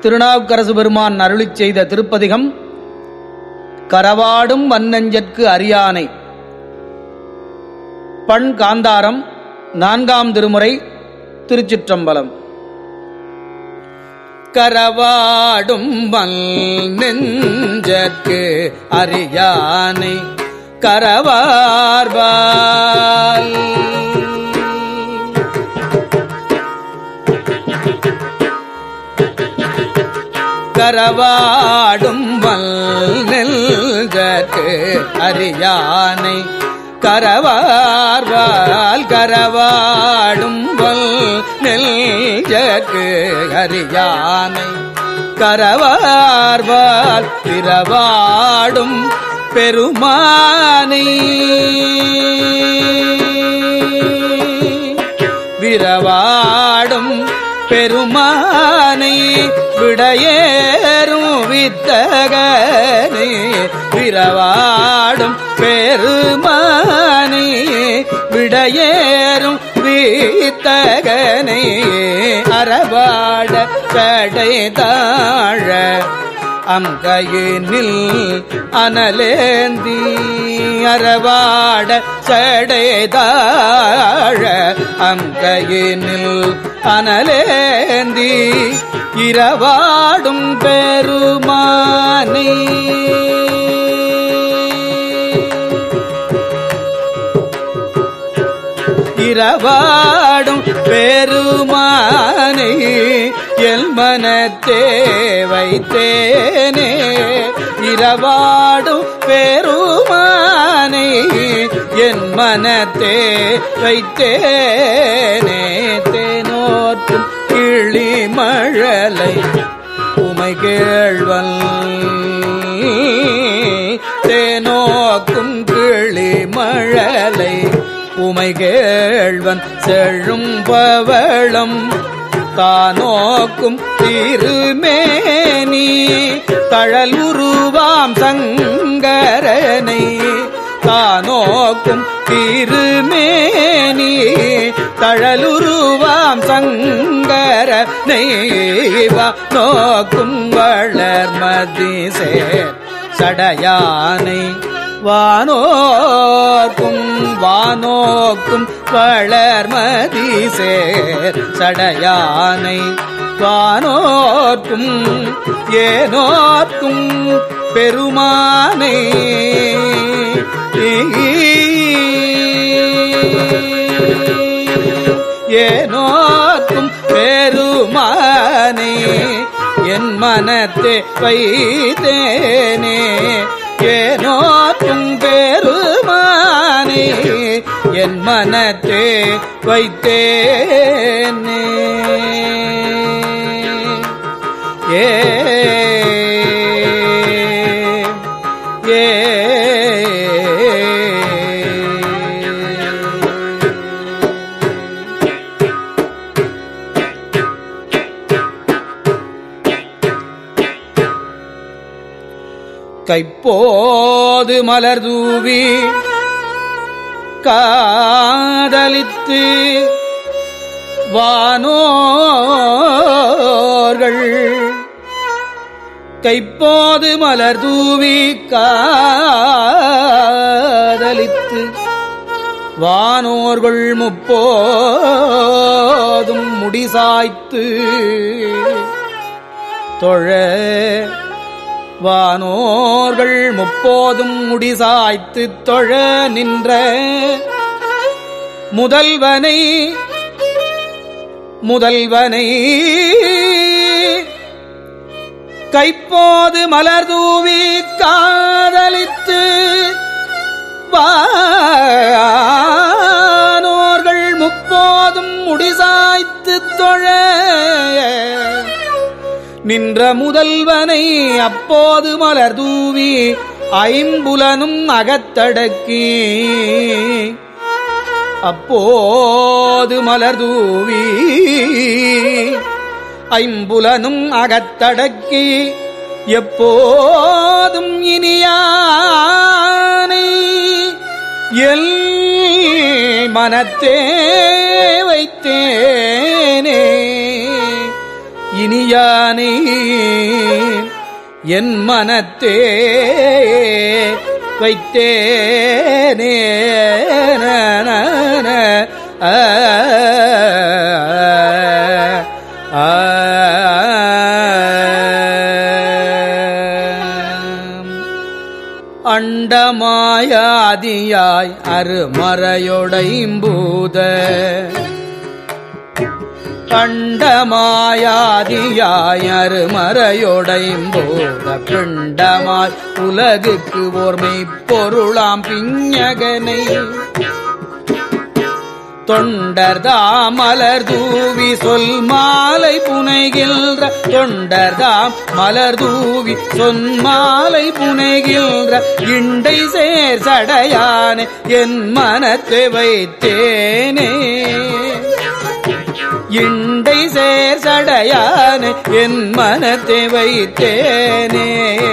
திருநாவுக்கரசு பெருமான் அருளிச் செய்த திருப்பதிகம் கரவாடும் வன்னஞ்சற்கு அரியானை பண் காந்தாரம் நான்காம் திருமுறை திருச்சிற்றம்பலம் கரவாடும் மல் நெஞ்சற்கு அரியானை கரவார்பால் கரவாடும் மல் நெல்கற்கு அரியானை கரவார்வால் கரவாடும் வல் நெல்கற்கு அரியானை கரவார்வால் பிறவாடும் பெருமானை விரவாடும் பெருமானை விடையேறும் வித்தகனை விரவாடும் பெருமானை விடையேறும் வித்தகனை அறவாட கடை தாழ அங்கையினில் அனலேந்தி அறவாட சடைதாழ அங்கையினில் அனலேந்தி இரவாடும் பெருமானை இரவாடும் பெருமானை எல் மனத்தே வைத்தேனே இரவாடும் பெருமானை என் மனத்தே வைத்தேனே தேனோற்றும் கிளி மழலை உமை கேழ்வல் தேனோக்கும் கிளி மழலை உமை கேழ்வன் செழும் பவளம் தானோக்கும் திருமேனி தழல் உருவாம் சங்கரனை தானோக்கும் திருமேனி தழலுருவாம் சங்கரனை வா நோக்கும் வளர்மதி சேர் சடையானை வானோக்கும் வானோக்கும் வளர்மதி சேர் சடையானை வானோர்க்கும் ஏனோர்க்கும் பெருமானை ஏனோர்க்கும் பெருமானை என் மனத்தை வைத்தேனே ஏனோக்கும் பெருமானே என் மனத்தே வைத்தேனே ஏ ஏ கைப்போது மலர் தூவி காதலித்து வானோர்கள் கைப்போது மலர் தூவி காதலித்து வானோர்கள் முப்போதும் முடிசாய்த்து தொழ வானோர்கள் முப்போதும் முடிசாய்த்து தொழ நின்ற முதல்வனை முதல்வனை கைப்போது மலர் தூவி காதலித்து வானோர்கள் முப்போதும் முடிசாய்த்து தொழ நின்ற முதல்வனை அப்போது மலர் தூவி ஐம்புலனும் அகத்தடக்கி அப்போது மலர் தூவி ஐம்புலனும் அகத்தடக்கி எப்போதும் இனியானை எல் மனத்தே வைத்தேனே இனியானே என் மனத்தே வைத்தேனே நன, ஆ, ஆ, அண்டமாயாதியாய் அருமறையொடைம்பூத கண்டமாயாதியாய் அருமறையொடைம்போத பிண்டமாய் உலகுக்கு ஓர்மை பொருளாம் பிஞகனை தொண்டர்தாம் மலர் தூவி சொல் மாலை புனைகின்ற தொண்டர்தாம் மலர் தூவி சொன் மாலை புனைகின்ற இண்டை சேர் சடையானே என் மனத்தை வைத்தேனே இண்டை சேர் சடையானே என் மனத்தை வைத்தேனே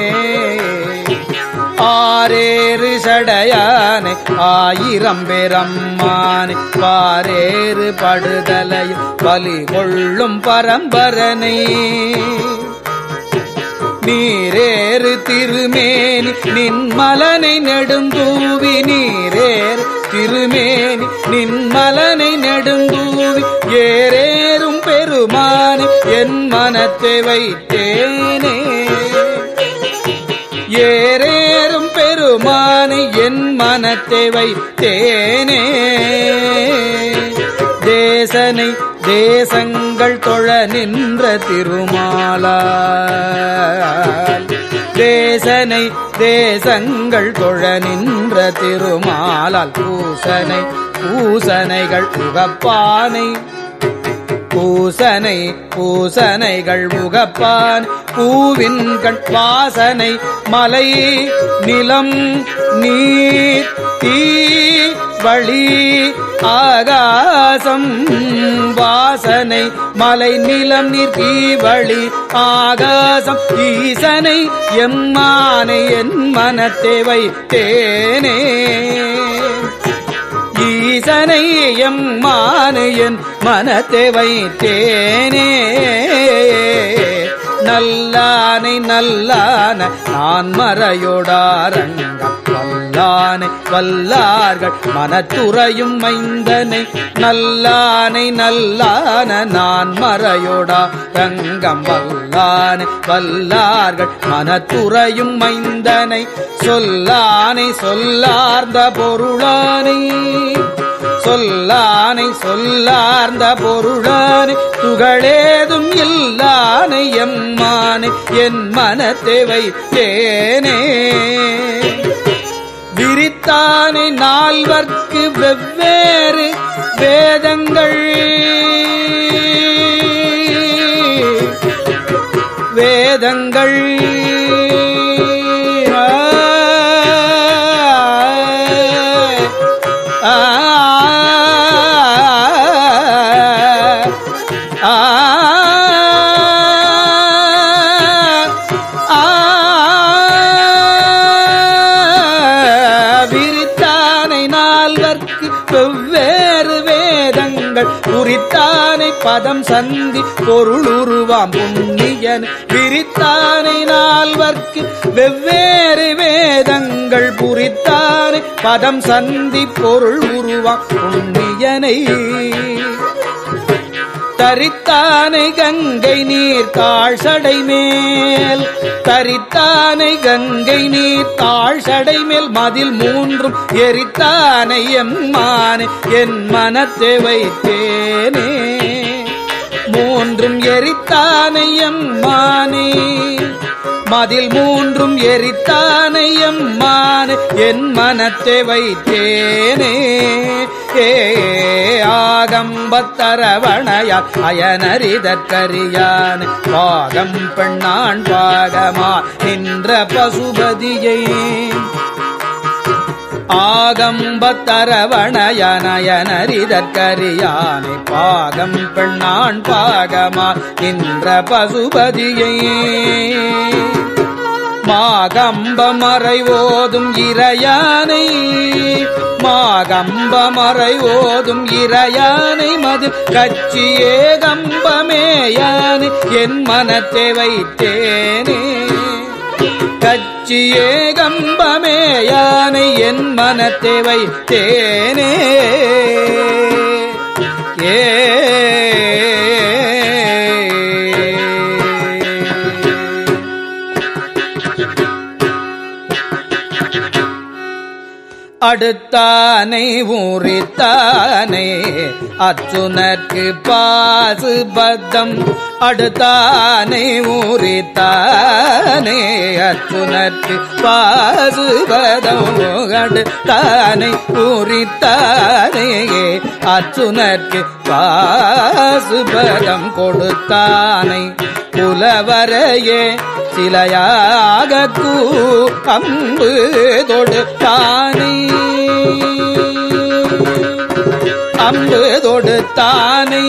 ஆரேறு சடையானை ஆயிரம் பெரம்மானை பாரேறு படுதலையும் பலி கொள்ளும் பரம்பரனை நீரேறு திருமேனி நின்மலனை நெடுந்தூவி நீரேறு திருமேனி நின்மலனை நெடுந்தூவி ஏரேறும் பெருமானி என் மனத்தை வைத்தேனே ஏரேறும் பெருமானை என் மனத்தை வைத்தேனே தேசனை தேசங்கள் தொழ நின்ற திருமாலால் தேசனை தேசங்கள் தொழ நின்ற திருமாலால் பூசனை பூசனைகள் உகப்பானை பூசனை பூசனைகள் முகப்பான் பூவின் கண் வாசனை மலை நிலம் நீர் தீ வழி ஆகாசம் வாசனை மலை நிலம் நீர் தீ வழி ஆகாசம் ஈசனை எம்மானை என் மனத்தை வைத்தேனே ஈசனை எம்மானு என் மனத்தை வைத்தேனே நல்லானை நல்லான நான் மறையோடாரங்கம் வல்லானை வல்லார்கள் மனத்துறையும் மைந்தனை நல்லானை நல்லான நான் மறையோடா ரங்கம் வல்லானை வல்லார்கள் மனத்துறையும் மைந்தனை சொல்லானை சொல்லார்ந்த பொருளானை சொல்லானை சொல்லார்ந்த பொருளானை துகளேதும் இல்லானை எம்மானை என் மனத்தை வைத்தேனே விரித்தானை நால்வர்க்கு வெவ்வேறு வேதங்கள் வேதங்கள் ஆ, ஆ, ஆ, விரித்தானை நால்வர்க்கு வெவ்வேறு வேதங்கள் உரித்தானை பதம் சந்தி பொருள் உருவாம் புண்ணியன் விரித்தானை நால்வர்க்கு வெவ்வேறு வேதங்கள் புரித்தானை பதம் சந்தி பொருள் உருவாம் புண்ணியனை தரித்தானை கங்கை நீர் தாழ்சடை மேல் தரித்தானை கங்கை நீர் தாழ்சடை மேல் மதில் மூன்றும் எரித்தானை எம்மானை என் மனத்தை வைத்தேனே மூன்றும் எரித்தானை எம்மானே மதில் மூன்றும் எரித்தானை எம்மானே என் மனத்தை வைத்தேனே ஏ ஆகம்பத்தரவணையால் அயனரிதற்கரியான் பாகம் பெண்ணான் பாகமா நின்ற பசுபதியை ஆகம்பத்தரவணயனயனரிதற்கரியானை பாகம் பெண்ணான் பாகமா நின்ற பசுபதியை மாகம்பமறை ஓதும் இறையானை மாகம்பமறை ஓதும் இறையானை மது கட்சியே கம்பமேயானை என் மனத்தை வைத்தேனே கட்சியே கம்பமேயானை என் மனத்தை வைத்தேனே ஏ அடுத்தானை ஊறித்தானே அச்சுனற்கு பாசு பத்தம் அடுத்தானை ஊறித்தானே அச்சுனற்கு பாசு பதம் அடுத்தானை ஊறித்தானே அச்சுனற்கு பாசுபதம் கொடுத்தானை புலவரையே சிலையாக கூ அம்பு தொடுத்தானை அம்பு தொடுத்தானை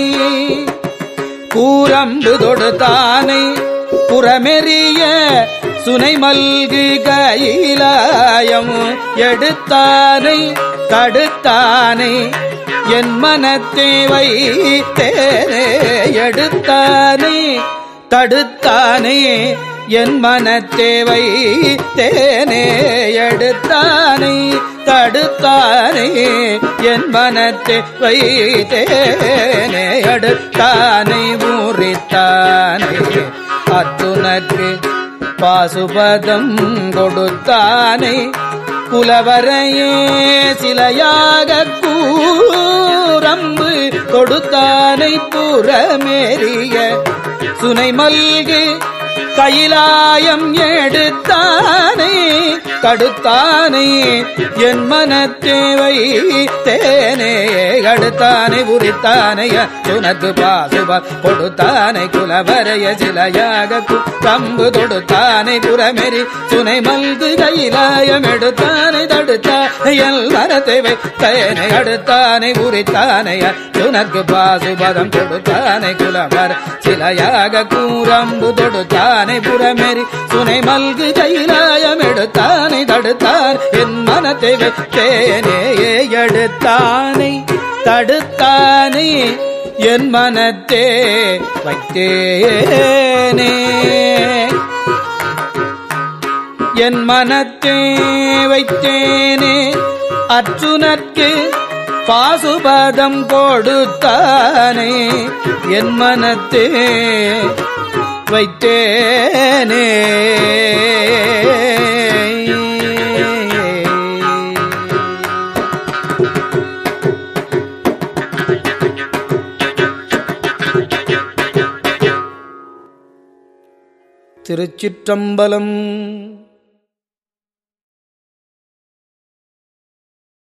கூரம்பு தொடுத்தானை புறமெறிய சுனை மல்கு கையிலாயம் எடுத்தானை தடுத்தானை என் மனத்தே வைத்தேனே எடுத்தானே தடுத்தானே என் மனத்தேவை தேனே எடுத்தானே தடுத்தானே என் மனத்தை வைத்தேனே அடுத்தானை ஊறித்தானே அத்துனக்கு பாசுபதம் கொடுத்தானே புலவரையே சிலையாக கூரம்பு கொடுத்தானை புறமேறிய சுனை மல்கு கையிலாயம் எடுத்தானே தடுத்தானே என் மனத்தேவை தேனே அடுத்தானே உரித்தானே சுனக்கு பாசுப கொடுத்தானே குலவரைய சிலையாக கம்பு தொடுத்தானே புறமெறி சுனை மல்கு கையிலாயம் எடுத்தானே தடுத்தானே என் மனத்தேவை தேனை அடுத்தானே உரித்தானே சுனக்கு பாசுபதம் கொடுத்தானே குலவர சிலையாக கூரம்பு தொடுத்தானே புறமெறி சுனை மல்கு கையிலாயம் எடுத்தானே தடுத்தான் என் மனத்தை வைத்தேனே எடுத்தானே தடுத்தானே என் மனத்தே வைத்தேனே என் மனத்தே வைத்தேனே அர்ஜுனற்கு பாசுபதம் கொடுத்தானே என் மனத்தே வைத்தேனே திருச்சிற்றம்பலம்